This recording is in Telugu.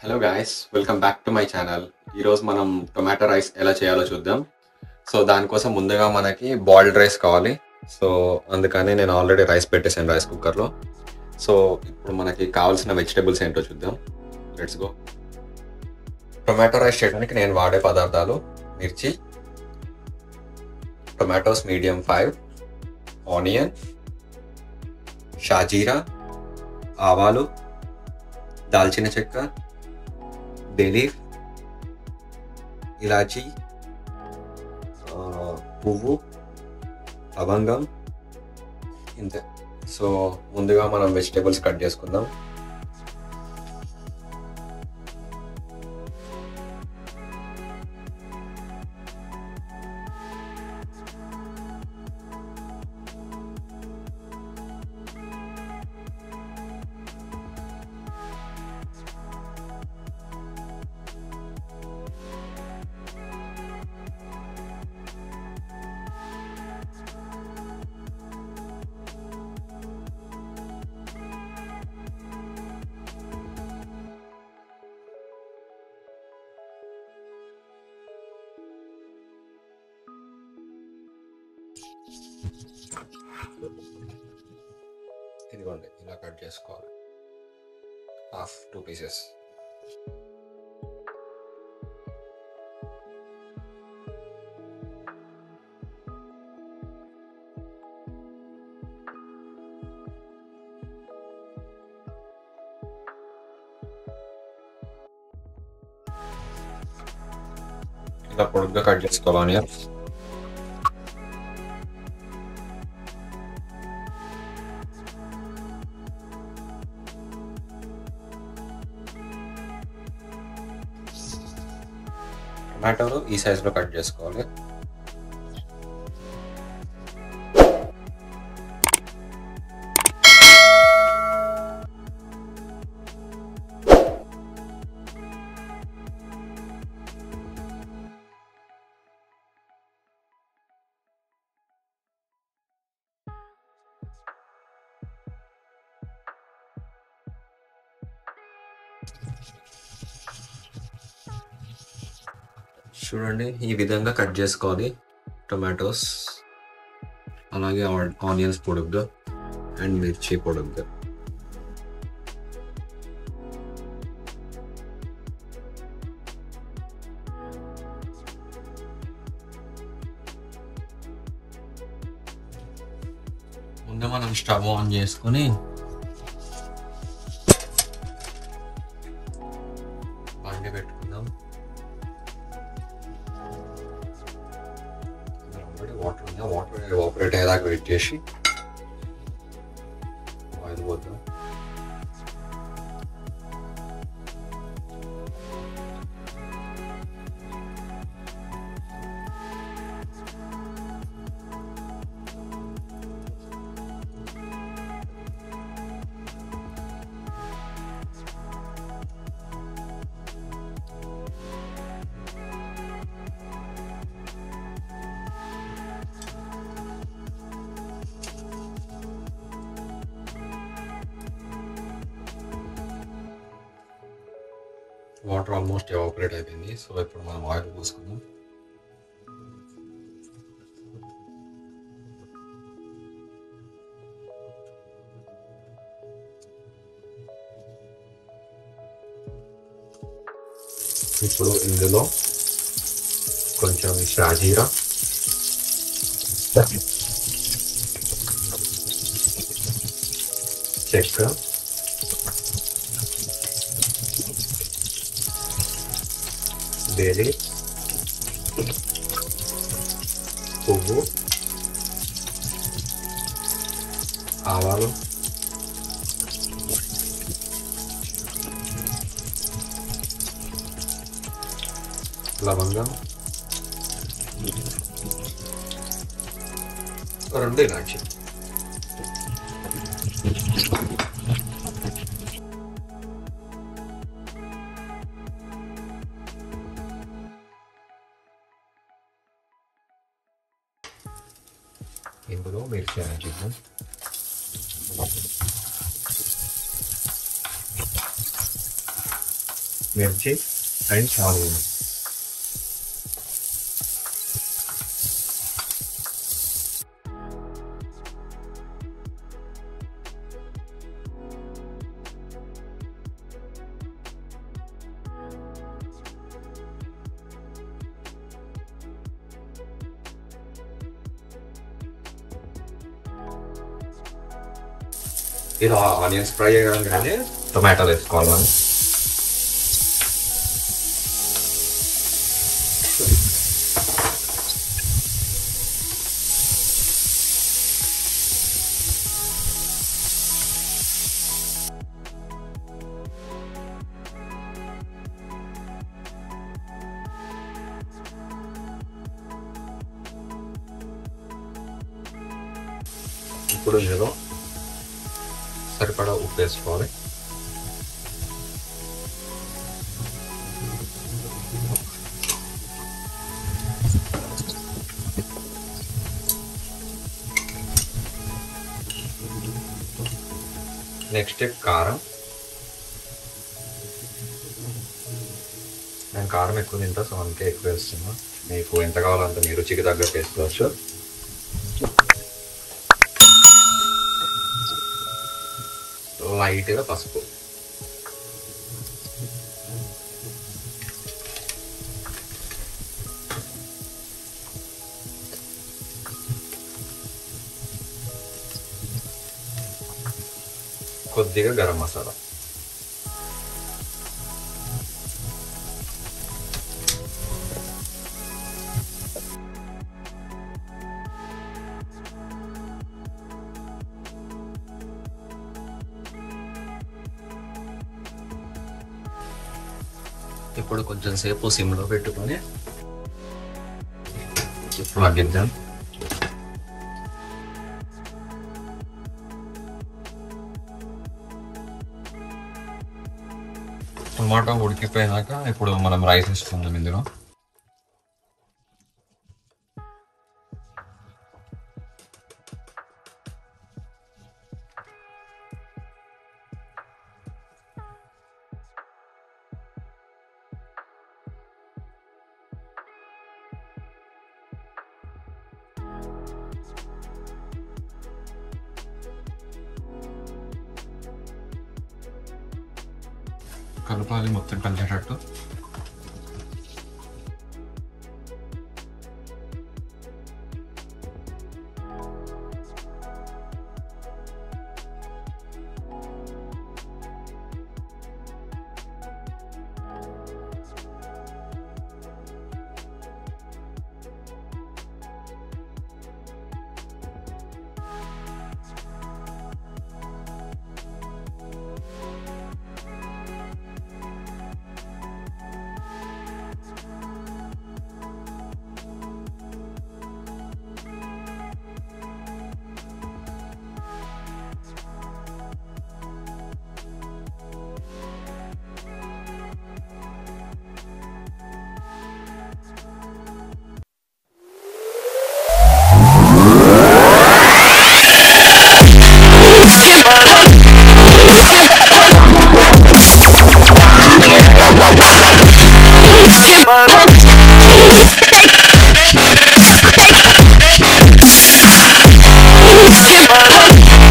hello guys welcome back to my channel ఈరోజు మనం టొమాటో రైస్ ఎలా చేయాలో చూద్దాం సో దానికోసం ముందుగా మనకి బాయిల్డ్ రైస్ కావాలి సో అందుకని నేను ఆల్రెడీ రైస్ పెట్టేసాను రైస్ కుక్కర్లో సో ఇప్పుడు మనకి కావాల్సిన వెజిటేబుల్స్ ఏంటో చూద్దాం లెట్స్ గో టొమాటో రైస్ చేయడానికి నేను వాడే పదార్థాలు మిర్చి టొమాటోస్ మీడియం ఫైవ్ ఆనియన్ షాజీరా ఆవాలు దాల్చిన చెక్క బెలీఫ్ ఇలాచీ ఆ, పువ్వు లవంగం ఇంతే సో ముందుగా మనం వెజిటేబుల్స్ కట్ చేసుకుందాం ఇదిగోండి ఇలా కట్ చేసుకోవాలి హాఫ్ టూ పీసెస్ ఇలా పొడుగ్గా కట్ చేసుకోవాలి ఆనియన్స్ టమాటోలు ఈ సైజులో కట్ చేసుకోవాలి చూడండి ఈ విధంగా కట్ చేసుకోవాలి టొమాటోస్ అలాగే ఆనియన్స్ పొడుగ్గా అండ్ మిర్చి పొడుగ్గా ముందు మనం స్టవ్ ఆన్ చేసుకొని బండి పెట్టుకుందాం ఆల్రెడీ వాటర్ ఉంది వాటర్ ఎవాపరేట్ అయ్యేదాకా వెయిట్ చేసి ఆయిల్ పోద్దాం వాటర్ ఆల్మోస్ట్ ఎవాపరేట్ అయిపోయింది సో ఇప్పుడు మనం ఆయిల్ పోసుకుందాం ఇప్పుడు ఇందులో కొంచెం షాజీరా చెక్క బేలి పువ్వు ఆవాలు లవంగం రెండు ఇలాచి ఇందులో మిర్చి యాడ్ చేద్దాం మిర్చి అండ్ ఆనియన్ ఇలా ఆనియన్స్ ఫ్రై అయ్యగానే టొమాటోలు వేసుకోవాలి మనం ఇప్పుడు ఇందులో సరిపడా ఉప్పు వేసుకోవాలి నెక్స్ట్ కారం నేను కారం ఎక్కువ తింటా సో అందుకే ఎక్కువ వేస్తున్నా మీకు ఎంత కావాలంటే మీ రుచికి తగ్గట్టు వేసుకోవచ్చు లైట్గా పసుపు కొద్దిగా గరం మసాలా ఇప్పుడు కొంచెం సేపు సిమ్లో పెట్టుకొని మగ్గిద్దాం టమాటా ఉడికిపోయినాక ఇప్పుడు మనం రైస్ వేసుకుందాం ఇందులో కలపాలి మొత్తం కలిసేటట్టు